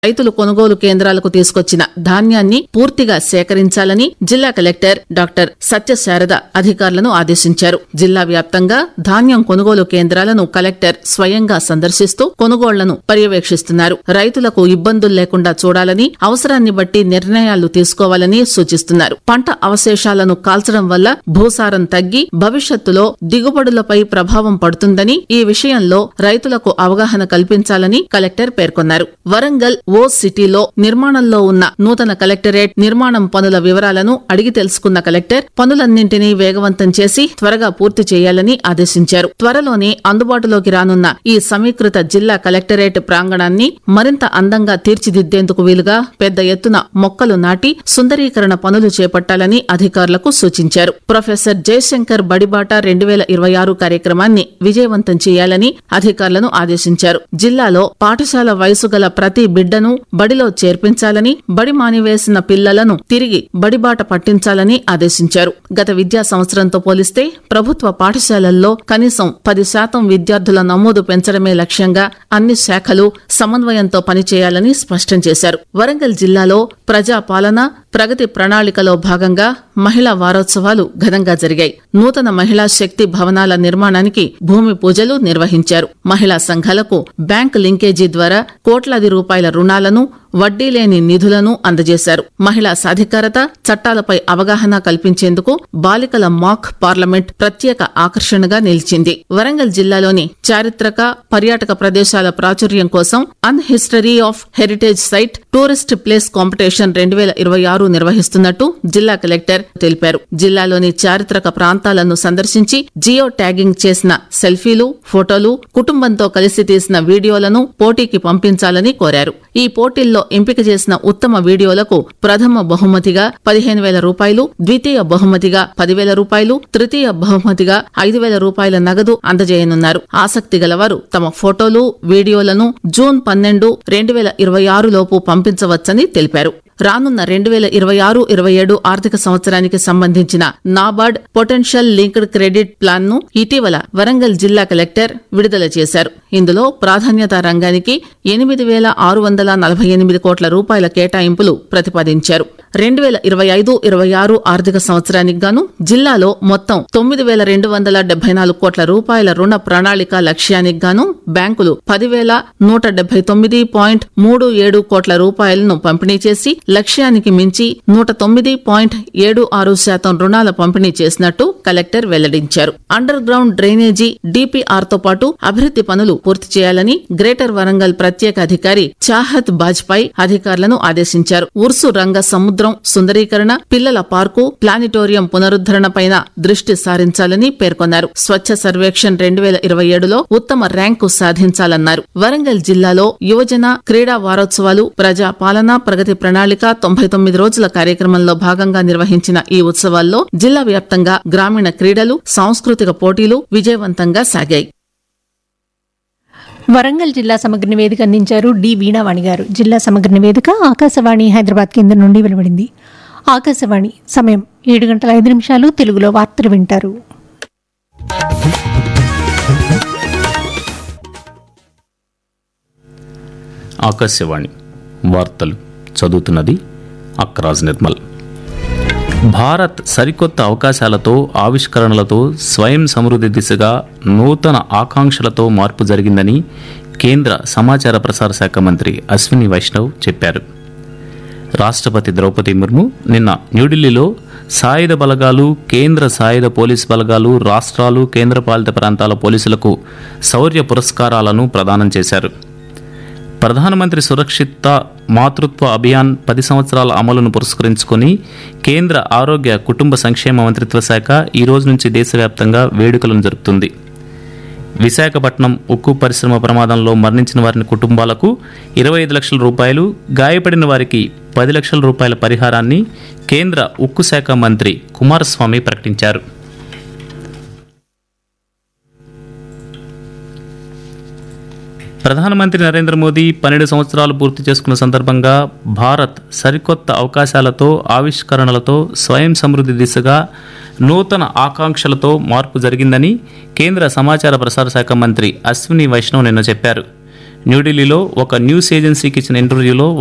రైతులు కొనుగోలు కేంద్రాలకు తీసుకొచ్చిన ధాన్యాన్ని పూర్తిగా సేకరించాలని జిల్లా కలెక్టర్ డాక్టర్ సత్యశారద అధికారులను ఆదేశించారు జిల్లా వ్యాప్తంగా ధాన్యం కొనుగోలు కేంద్రాలను కలెక్టర్ స్వయంగా సందర్శిస్తూ కొనుగోళ్లను పర్యవేక్షిస్తున్నారు రైతులకు ఇబ్బందులు లేకుండా చూడాలని అవసరాన్ని బట్టి నిర్ణయాలు తీసుకోవాలని సూచిస్తున్నారు పంట అవశేషాలను కాల్చడం వల్ల భూసారం తగ్గి భవిష్యత్తులో దిగుబడులపై ప్రభావం పడుతుందని ఈ విషయంలో రైతులకు అవగాహన కల్పించాలని కలెక్టర్ పేర్కొన్నారు వరంగల్ ఓ సిటీలో నిర్మాణంలో ఉన్న నూతన కలెక్టరేట్ నిర్మాణం పనుల వివరాలను అడిగి తెలుసుకున్న కలెక్టర్ పనులన్నింటినీ వేగవంతం చేసి త్వరగా పూర్తి చేయాలని ఆదేశించారు త్వరలోనే అందుబాటులోకి రానున్న ఈ సమీకృత జిల్లా కలెక్టరేట్ ప్రాంగణాన్ని మరింత అందంగా తీర్చిదిద్దేందుకు వీలుగా పెద్ద ఎత్తున మొక్కలు నాటి సుందరీకరణ పనులు చేపట్టాలని అధికారులకు సూచించారు ప్రొఫెసర్ జయశంకర్ బడిబాట రెండు వేల ఇరవై ఆరు కార్యక్రమాన్ని విజయవంతం చేయాలని అధికారులను ఆదేశించారు జిల్లాలో పాఠశాల వయసు గల ప్రతి బిడ్డను బడిలో చేర్పించాలని బడి మానివేసిన పిల్లలను తిరిగి బడిబాట పట్టించాలని ఆదేశించారు గత విద్యా సంవత్సరంతో పోలిస్తే ప్రభుత్వ పాఠశాలల్లో కనీసం పది శాతం విద్యార్థుల నమోదు పెంచడమే లక్ష్యంగా అన్ని శాఖలు సమన్వయంతో పనిచేయాలని స్పష్టం చేశారు వరంగల్ జిల్లాలో ప్రజాపాలన ప్రగతి ప్రణాళికలో భాగంగా మహిళా వారోత్సవాలు ఘనంగా జరిగాయి నూతన మహిళా శక్తి భవనాల నిర్మాణానికి భూమి పూజలు నిర్వహించారు మహిళా సంఘాలకు బ్యాంక్ లింకేజీ ద్వారా కోట్లాది రూపాయల రుణాలను వడ్డీ లేని నిధులను అందజేశారు మహిళా సాధికారత చట్టాలపై అవగాహన కల్పించేందుకు బాలికల మాక్ పార్లమెంట్ ప్రత్యేక ఆకర్షణగా నిలిచింది వరంగల్ జిల్లాలోని చారిత్రక పర్యాటక ప్రదేశాల ప్రాచుర్యం కోసం on history of heritage site tourist place competition రెండు వేల ఇరవై ఆరు నిర్వహిస్తున్నట్టు జిల్లా కలెక్టర్ తెలిపారు జిల్లాలోని చారిత్రక ప్రాంతాలను సందర్శించి జియో ట్యాగింగ్ చేసిన సెల్ఫీలు ఫోటోలు కుటుంబంతో కలిసి తీసిన వీడియోలను పోటీకి పంపించాలని కోరారు ఈ పోటీల్లో ఎంపిక చేసిన ఉత్తమ వీడియోలకు ప్రథమ బహుమతిగా పదిహేను వేల రూపాయలు ద్వితీయ బహుమతిగా పదివేల రూపాయలు తృతీయ బహుమతిగా ఐదు వేల రూపాయల నగదు అందజేయనున్నారు ఆసక్తి గలవారు తమ ఫోటోలు వీడియోలను జూన్ పన్నెండు రెండు వేల ఇరవై ఆరు లోపు పంపించవచ్చని తెలిపారు రానున్న రెండు వేల ఇరవై ఆరు ఇరవై ఏడు ఆర్థిక సంవత్సరానికి సంబంధించిన NABARD potential linked credit plan ను ఇటీవల వరంగల్ జిల్లా కలెక్టర్ విడుదల చేశారు ఇందులో ప్రాధాన్యత రంగానికి ఎనిమిది వేల ఆరు వందల నలభై ఎనిమిది కోట్ల రూపాయల కేటాయింపులు ప్రతిపాదించారు రెండు వేల ఇరవై ఐదు ఇరవై ఆరు ఆర్థిక సంవత్సరానికి గాను జిల్లాలో మొత్తం తొమ్మిది వేల రెండు వందల డెబ్బై నాలుగు కోట్ల రూపాయల రుణ ప్రణాళిక లక్ష్యానికి గాను బ్యాంకులు పదివేల నూట డెబ్బై తొమ్మిది పాయింట్ మూడు ఏడు కోట్ల రూపాయలను పంపిణీ చేసి లక్ష్యానికి మించి నూట తొమ్మిది పాయింట్ ఏడు ఆరు శాతం రుణాల పంపిణీ చేసినట్టు కలెక్టర్ వెల్లడించారు అండర్ గ్రౌండ్ డ్రైనేజీ డిపిఆర్ తో పాటు అభివృద్ది పనులు పూర్తి చేయాలని గ్రేటర్ వరంగల్ ప్రత్యేక అధికారి చాహత్ బాజ్పాయ్ అధికారులను ఆదేశించారు ఉర్సు రంగ సముద్రం సుందరీకరణ పిల్లల పార్కు ప్లానిటోరియం పునరుద్దరణ పైన దృష్టి సారించాలని పేర్కొన్నారు స్వచ్ఛ సర్వేక్షణ్ రెండు వేల ఇరవై ఏడులో ఉత్తమ ర్యాంకు సాధించాలన్నారు వరంగల్ జిల్లాలో యువజన క్రీడా వారోత్సవాలు ప్రజా పాలన ప్రగతి ప్రణాళిక తొంభై తొమ్మిది రోజుల కార్యక్రమంలో భాగంగా నిర్వహించిన ఈ ఉత్సవాల్లో జిల్లా వ్యాప్తంగా గ్రామీణ క్రీడలు సాంస్కృతిక పోటీలు విజయవంతంగా సాగాయి వరంగల్ జిల్లా సమగ్ర నివేదిక అందించారు డి వీణావాణి గారు జిల్లా సమగ్ర నివేదిక ఆకాశవాణి హైదరాబాద్ కేంద్రం నుండి వెలువడింది ఆకాశవాణి సమయం ఏడు గంటల ఐదు నిమిషాలు తెలుగులో వార్తలు వింటారు ఆకాశవాణి వార్తలు చదువుతున్నది అక్రాజ్ నిర్మల్ భారత్ సరికొత్త అవకాశాలతో ఆవిష్కరణలతో స్వయం సమృద్ధి దిశగా నూతన ఆకాంక్షలతో మార్పు జరిగిందని కేంద్ర సమాచార ప్రసార శాఖ మంత్రి అశ్విని వైష్ణవ్ చెప్పారు రాష్ట్రపతి ద్రౌపది ముర్ము నిన్న న్యూఢిల్లీలో సాయుధ బలగాలు కేంద్ర సాయుధ పోలీస్ బలగాలు రాష్ట్రాలు కేంద్రపాలిత ప్రాంతాల పోలీసులకు శౌర్య పురస్కారాలను ప్రదానం చేశారు ప్రధానమంత్రి సురక్షిత మాతృత్వ అభియాన్ పది సంవత్సరాల అమలును పురస్కరించుకొని కేంద్ర ఆరోగ్య కుటుంబ సంక్షేమ మంత్రిత్వ శాఖ ఈ రోజు నుంచి దేశవ్యాప్తంగా వేడుకలను జరుపుతుంది విశాఖపట్నం ఉక్కు పరిశ్రమ ప్రమాదంలో మరణించిన వారిని కుటుంబాలకు ఇరవై ఐదు లక్షల రూపాయలు గాయపడిన వారికి పది లక్షల రూపాయల పరిహారాన్ని కేంద్ర ఉక్కు శాఖ మంత్రి కుమారస్వామి ప్రకటించారు ప్రధానమంత్రి నరేంద్ర మోదీ పన్నెండు సంవత్సరాలు పూర్తి చేసుకున్న సందర్భంగా భారత్ సరికొత్త అవకాశాలతో ఆవిష్కరణలతో స్వయం సమృద్ధి దిశగా నూతన ఆకాంక్షలతో మార్పు జరిగిందని కేంద్ర సమాచార ప్రసార శాఖ మంత్రి అశ్విని వైష్ణవ్ నిన్న చెప్పారు న్యూఢిల్లీలో ఒక న్యూస్ ఏజెన్సీకి ఇచ్చిన ఇంటర్వ్యూలో